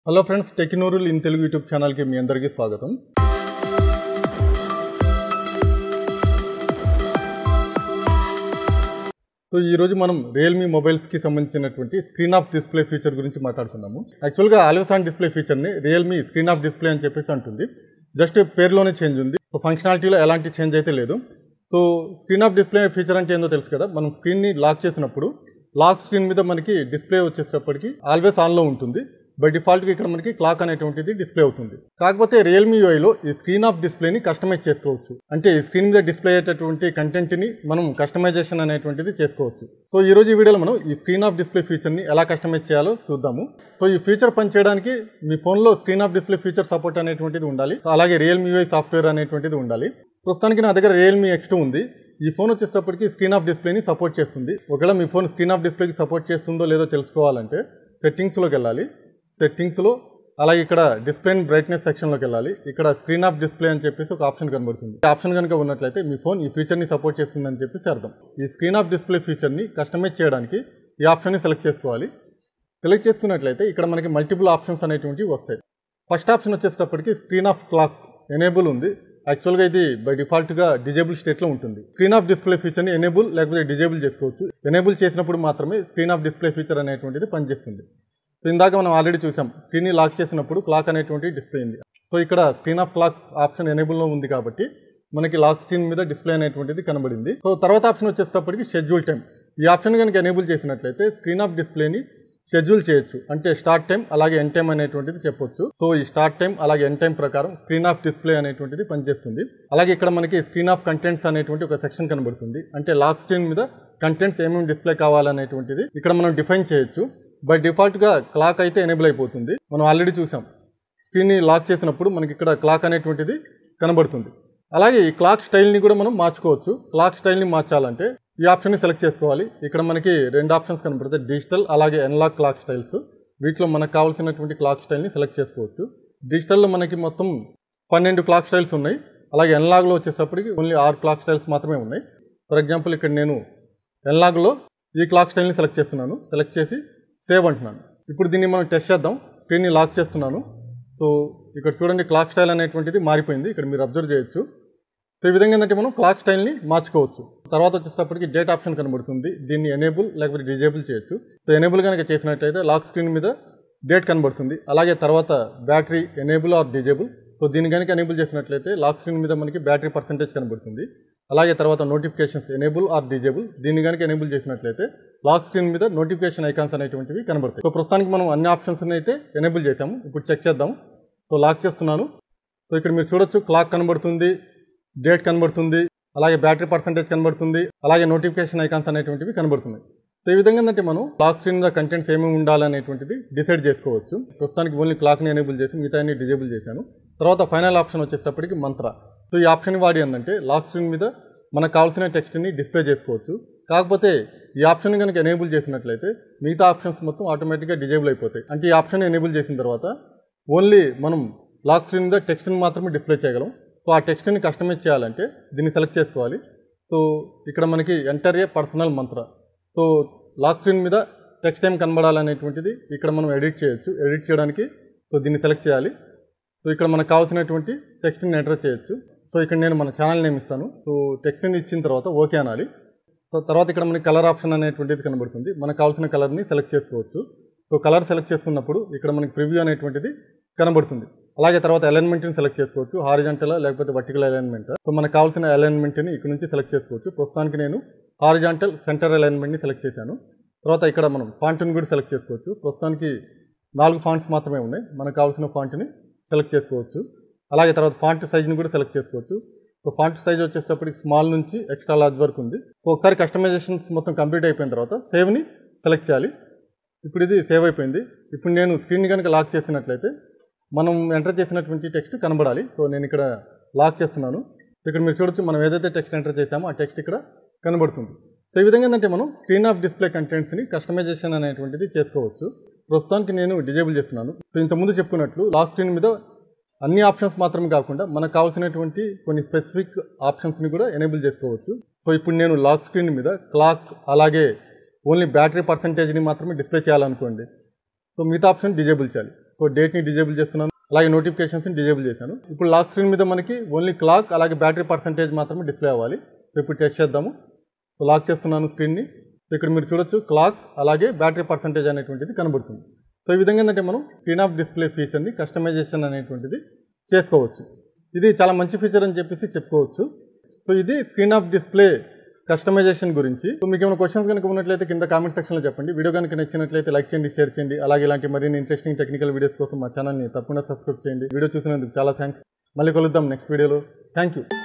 hello friends టెక్నూరుల్ in Telugu YouTube ఛానల్కి మీ అందరికీ స్వాగతం సో ఈరోజు మనం రియల్మీ మొబైల్స్కి సంబంధించినటువంటి స్క్రీన్ ఆఫ్ డిస్ప్లే ఫీచర్ గురించి మాట్లాడుతున్నాము యాక్చువల్గా ఆల్వేస్ ఆన్ డిస్ప్లే ఫీచర్ని రియల్మీ స్క్రీన్ ఆఫ్ డిస్ప్లే అని చెప్పేసి అంటుంది జస్ట్ పేరులోనే చేంజ్ ఉంది సో ఫంక్షనాలిటీలో ఎలాంటి చేంజ్ అయితే లేదు so screen off display feature అంటే ఏందో తెలుసు కదా మనం స్క్రీన్ని లాక్ చేసినప్పుడు లాక్ స్క్రీన్ మీద మనకి డిస్ప్లే వచ్చేటప్పటికి ఆల్వేస్ ఆన్లో ఉంటుంది బై డిఫాల్ట్గా ఇక్కడ మనకి క్లాక్ అనేటువంటిది డిస్ప్లే అవుతుంది కాకపోతే రియల్మీ యూఐలో ఈ స్క్రీన్ ఆఫ్ డిస్ప్లేని కస్టమైజ్ చేసుకోవచ్చు అంటే ఈ స్క్రీన్ మీద డిస్ప్లే అయ్యేటటువంటి కంటెంట్ని మనం కస్టమైజేషన్ అనేటువంటిది చేసుకోవచ్చు సో ఈ రోజు ఈ వీడియోలో మనం ఈ స్క్రీన్ ఆఫ్ డిస్ప్లే ఫీచర్ని ఎలా కస్టమైజ్ చేయాలో చూద్దాము సో ఈ ఫీచర్ పనిచేయడానికి మీ ఫోన్లో screen off display feature support అనేటువంటిది ఉండాలి అలాగే రియల్మీ యూఐ సాఫ్ట్వేర్ అనేటువంటిది ఉండాలి ప్రస్తుతానికి నా దగ్గర రియల్మీ ఎక్స్ ఉంది ఈ ఫోన్ వచ్చేటప్పటికి స్క్రీన్ ఆఫ్ డిస్ప్లేని సపోర్ట్ చేస్తుంది ఒకవేళ మీ ఫోన్ స్క్రీన్ ఆఫ్ డిస్ప్లేకి సపోర్ట్ చేస్తుందో లేదో తెలుసుకోవాలంటే సెట్టింగ్స్లోకి వెళ్ళాలి సెట్టింగ్స్లో అలాగే ఇక్కడ డిస్ప్లే అండ్ బ్రైట్నెస్ సెక్షన్లోకి వెళ్ళాలి ఇక్కడ స్క్రీన్ ఆఫ్ డిస్ప్లే అని చెప్పేసి ఒక ఆప్షన్ కనబడుతుంది ఈ ఆప్షన్ కనుక ఉన్నట్లయితే మీ ఫోన్ ఈ ఫీచర్ని సపోర్ట్ చేస్తుందని చెప్పేసి అర్థం ఈ స్క్రీన్ ఆఫ్ డిస్ప్లే ఫీచర్ని కస్టమైజ్ చేయడానికి ఈ ఆప్షన్ని సెలెక్ట్ చేసుకోవాలి సెలెక్ట్ చేసుకున్నట్లయితే ఇక్కడ మనకి మల్టిపుల్ ఆప్షన్స్ అనేటువంటివి వస్తాయి ఫస్ట్ ఆప్షన్ వచ్చేటప్పటికి స్క్రీన్ ఆఫ్ క్లాక్ ఎనేబుల్ ఉంది యాక్చువల్గా ఇది బై డిఫాల్ట్గా డిజేబుల్ స్టేట్లో ఉంటుంది స్క్రీన్ ఆఫ్ డిస్ప్లే ఫీచర్ని ఎనేబుల్ లేకపోతే డిజేబుల్ చేసుకోవచ్చు ఎనేబుల్ చేసినప్పుడు మాత్రమే స్క్రీన్ ఆఫ్ డిస్ప్లే ఫీచర్ అనేటువంటిది పనిచేస్తుంది సో ఇందాక మనం ఆల్రెడీ చూసాం స్క్రీన్ని లాక్ చేసినప్పుడు క్లాక్ అనేటువంటి డిస్ప్లే ఉంది సో ఇక్కడ స్క్రీన్ ఆఫ్ క్లాక్ ఆప్షన్ ఎనేబుల్లో ఉంది కాబట్టి మనకి లాక్ స్క్రీన్ మీద డిస్ప్లే అనేటువంటిది కనబడింది సో తర్వాత ఆప్షన్ వచ్చేటప్పటికి షెడ్యూల్ టైం ఈ ఆప్షన్ కనుక ఎనేబుల్ చేసినట్లయితే స్క్రీన్ ఆఫ్ డిస్ప్లేని షెడ్యూల్ చేయొచ్చు అంటే స్టార్ట్ టైం అలాగే ఎండ్ టైం అనేటువంటిది చెప్పొచ్చు సో ఈ స్టార్ట్ టైం అలాగే ఎండ్ టైం ప్రకారం స్క్రీన్ ఆఫ్ డిస్ప్లే అనేటువంటిది పనిచేస్తుంది అలాగే ఇక్కడ మనకి స్క్రీన్ ఆఫ్ కంటెంట్స్ అనేటువంటి ఒక సెక్షన్ కనబడుతుంది అంటే లాక్ స్క్రీన్ మీద కంటెంట్స్ ఏమేమి డిస్ప్లే కావాలనేటువంటిది ఇక్కడ మనం డిఫైన్ చేయొచ్చు బై డిఫాల్ట్గా క్లాక్ అయితే ఎనేబుల్ అయిపోతుంది మనం ఆల్రెడీ చూసాం స్క్రీన్ని లాక్ చేసినప్పుడు మనకి ఇక్కడ క్లాక్ అనేటువంటిది కనబడుతుంది అలాగే ఈ క్లాక్ స్టైల్ని కూడా మనం మార్చుకోవచ్చు క్లాక్ స్టైల్ని మార్చాలంటే ఈ ఆప్షన్ని సెలెక్ట్ చేసుకోవాలి ఇక్కడ మనకి రెండు ఆప్షన్స్ కనబడతాయి డిజిటల్ అలాగే ఎన్లాక్ క్లాక్ స్టైల్స్ వీటిలో మనకు కావాల్సినటువంటి క్లాక్ స్టైల్ని సెలెక్ట్ చేసుకోవచ్చు డిజిటల్లో మనకి మొత్తం పన్నెండు క్లాక్ స్టైల్స్ ఉన్నాయి అలాగే ఎన్లాగ్లో వచ్చేటప్పటికి ఓన్లీ ఆరు క్లాక్ స్టైల్స్ మాత్రమే ఉన్నాయి ఫర్ ఎగ్జాంపుల్ ఇక్కడ నేను ఎన్లాగ్లో ఈ క్లాక్ స్టైల్ని సెలెక్ట్ చేస్తున్నాను సెలెక్ట్ చేసి సేవ్ అంటున్నాను ఇప్పుడు దీన్ని మనం టెస్ట్ చేద్దాం స్క్రీన్ని లాక్ చేస్తున్నాను సో ఇక్కడ చూడండి క్లాక్ స్టైల్ అనేటువంటిది మారిపోయింది ఇక్కడ మీరు అబ్జర్వ్ చేయొచ్చు సో ఈ విధంగా ఏంటంటే మనం క్లాక్ స్టైల్ని మార్చుకోవచ్చు తర్వాత వచ్చేటప్పటికి డేట్ ఆప్షన్ కనబడుతుంది దీన్ని ఎనేబుల్ లేకపోతే డిజేబుల్ చేయొచ్చు సో ఎనేబుల్ కనుక చేసినట్టయితే లాక్ స్క్రీన్ మీద డేట్ కనబడుతుంది అలాగే తర్వాత battery enable or disable so దీన్ని కనుక ఎనేబుల్ చేసినట్లయితే లాక్ స్క్రీన్ మీద మనకి బ్యాటరీ పర్సంటేజ్ కనబడుతుంది అలాగే తర్వాత నోటిఫికేషన్స్ ఎనేబుల్ ఆర్ డిజేబుల్ దీన్ని కనుక ఎనేబుల్ చేసినట్లయితే లాక్ స్క్రీన్ మీద నోటిఫికేషన్ ఐకాన్స్ అనేటువంటివి కనబడతాయి సో ప్రస్తుతానికి మనం అన్ని ఆప్షన్స్ని అయితే ఎనేబుల్ చేసాము ఇప్పుడు చెక్ చేద్దాం సో లాక్ చేస్తున్నాను సో ఇక్కడ మీరు చూడొచ్చు క్లాక్ కనబడుతుంది డేట్ కనబడుతుంది అలాగే బ్యాటరీ పర్సంటేజ్ కనబడుతుంది అలాగే నోటిఫికేషన్ ఐకాన్స్ అనేటువంటివి కనబడుతున్నాయి సో ఈ విధంగా ఏంటంటే మనం క్లాక్ స్క్రీన్ మీద కంటెంట్స్ ఏమేమి ఉండాలనేటువంటిది డిసైడ్ చేసుకోవచ్చు ప్రస్తుతానికి ఓన్లీ క్లాక్ని ఎనేబుల్ చేసి మిగతా డిజేబుల్ చేశాను తర్వాత ఫైనల్ ఆప్షన్ వచ్చేటప్పటికి మంత్ర సో ఈ ఆప్షన్ వాడి ఏంటంటే లాక్ స్క్రీన్ మీద మనకు కావాల్సిన టెక్స్ట్ని డిస్ప్లే చేసుకోవచ్చు కాకపోతే ఈ ఆప్షన్ కనుక ఎనేబుల్ చేసినట్లయితే మిగతా ఆప్షన్స్ మొత్తం ఆటోమేటిక్గా డిజేబుల్ అయిపోతాయి అంటే ఈ ఆప్షన్ ఎనేబుల్ చేసిన తర్వాత ఓన్లీ మనం లాక్ స్క్రీన్ మీద టెక్స్ట్ని మాత్రమే డిస్ప్లే చేయగలం సో ఆ టెక్స్ట్ని కస్టమైజ్ చేయాలంటే దీన్ని సెలెక్ట్ చేసుకోవాలి సో ఇక్కడ మనకి enter a personal mantra so lock screen మీద టెక్స్ట్ టైం కనబడాలనేటువంటిది ఇక్కడ మనం ఎడిట్ చేయొచ్చు ఎడిట్ చేయడానికి సో దీన్ని సెలెక్ట్ చేయాలి సో ఇక్కడ మనకు కావాల్సినటువంటి టెక్స్ట్ని ఎంటర్ చేయొచ్చు సో ఇక్కడ నేను మన ఛానల్ నేమ్ ఇస్తాను సో టెక్స్ట్ని ఇచ్చిన తర్వాత ఓకే అనాలి సో తర్వాత ఇక్కడ మనకి కలర్ ఆప్షన్ అనేటువంటిది కనబడుతుంది మనకు కావాల్సిన కలర్ని సెలెక్ట్ చేసుకోవచ్చు సో కలర్ సెలెక్ట్ చేసుకున్నప్పుడు ఇక్కడ మనకి ప్రివ్యూ అనేటువంటిది కనబడుతుంది అలాగే తర్వాత అలైన్మెంట్ని సెలెక్ట్ చేసుకోవచ్చు హారిజాంటల్ లేకపోతే వర్టికల్ అలైన్మెంట్ సో మనకు కావాల్సిన అలైన్మెంట్ని ఇక్కడ నుంచి సెలెక్ట్ చేసుకోవచ్చు ప్రస్తుతానికి నేను హారిజాంటల్ సెంటర్ అలైన్మెంట్ని సెలెక్ట్ చేశాను తర్వాత ఇక్కడ మనం ఫాంట్ని కూడా సెలెక్ట్ చేసుకోవచ్చు ప్రస్తుతానికి నాలుగు ఫాంట్స్ మాత్రమే ఉన్నాయి మనకు కావాల్సిన ఫాంట్ని సెలెక్ట్ చేసుకోవచ్చు అలాగే తర్వాత ఫాంట్ సైజ్ని కూడా సెలెక్ట్ చేసుకోవచ్చు సో ఫాంట్ సైజ్ వచ్చేటప్పటికి స్మాల్ నుంచి ఎక్స్ట్రా లార్జ్ వరకు ఉంది సో ఒకసారి కస్టమైజేషన్స్ మొత్తం కంప్లీట్ అయిపోయిన తర్వాత సేవ్ని సెలెక్ట్ చేయాలి ఇప్పుడు ఇది సేవ్ అయిపోయింది ఇప్పుడు నేను స్క్రీన్ కనుక లాక్ చేసినట్లయితే మనం ఎంటర్ చేసినటువంటి టెక్స్ట్ కనబడాలి సో నేను ఇక్కడ లాక్ చేస్తున్నాను ఇక్కడ మీరు చూడొచ్చు మనం ఏదైతే టెక్స్ట్ ఎంటర్ చేసామో ఆ టెక్స్ట్ ఇక్కడ కనబడుతుంది సో ఈ విధంగా ఏంటంటే మనం స్క్రీన్ ఆఫ్ డిస్ప్లే కంటెంట్స్ని కస్టమైజేషన్ అనేటువంటిది చేసుకోవచ్చు ప్రస్తుతానికి నేను డిజేబుల్ చేస్తున్నాను సో ఇంతకుముందు చెప్పుకున్నట్లు లాక్ స్క్రీన్ మీద అన్ని ఆప్షన్స్ మాత్రమే కాకుండా మనకు కావాల్సినటువంటి కొన్ని స్పెసిఫిక్ ఆప్షన్స్ని కూడా ఎనేబుల్ చేసుకోవచ్చు సో ఇప్పుడు నేను లాక్ స్క్రీన్ మీద క్లాక్ అలాగే ఓన్లీ బ్యాటరీ పర్సంటేజ్ని మాత్రమే డిస్ప్లే చేయాలనుకోండి సో మిగతా ఆప్షన్ డిజేబుల్ చేయాలి సో సో డేట్ని డిజేబుల్ చేస్తున్నాను అలాగే నోటిఫికేషన్స్ని డిజేబుల్ చేశాను ఇప్పుడు లాక్ స్క్రీన్ మీద మనకి ఓన్లీ క్లాక్ అలాగే బ్యాటరీ పర్సంటేజ్ మాత్రమే డిస్ప్లే అవ్వాలి సో ఇప్పుడు టెస్ట్ చేద్దాము సో లాక్ చేస్తున్నాను స్క్రీన్ని సో ఇక్కడ మీరు చూడొచ్చు క్లాక్ అలాగే బ్యాటరీ పర్సంటేజ్ అనేటువంటిది కనబడుతుంది సో ఈ విధంగా ఏంటంటే మనం స్క్రీన్ ఆఫ్ డిస్ప్లే ఫీచర్ని కస్టమైజేషన్ అనేటువంటిది చేసుకోవచ్చు ఇది చాలా మంచి ఫీచర్ అని చెప్పేసి చెప్పుకోవచ్చు సో ఇది స్క్రీన్ ఆఫ్ డిస్ప్లే కస్టమైజేషన్ గురించి సో మీకు ఏమైనా క్వశ్చన్స్ కనుక ఉన్నట్లయితే కింద కామెంట్ సెక్షన్లో చెప్పండి వీడియో కనుక నచ్చినట్లయితే లైక్ చేయండి షేర్ చేయండి అలాగే ఇలాంటి మరిన్ని ఇంట్రెస్టింగ్ టెక్నికల్ వీడియోస్ కోసం మా ఛానల్ని తప్పకుండా సబ్స్క్రైబ్ చేయండి వీడియో చూసినందుకు చాలా థ్యాంక్స్ మళ్ళీ కలుద్దాం నెక్స్ట్ వీడియోలో థ్యాంక్ యూ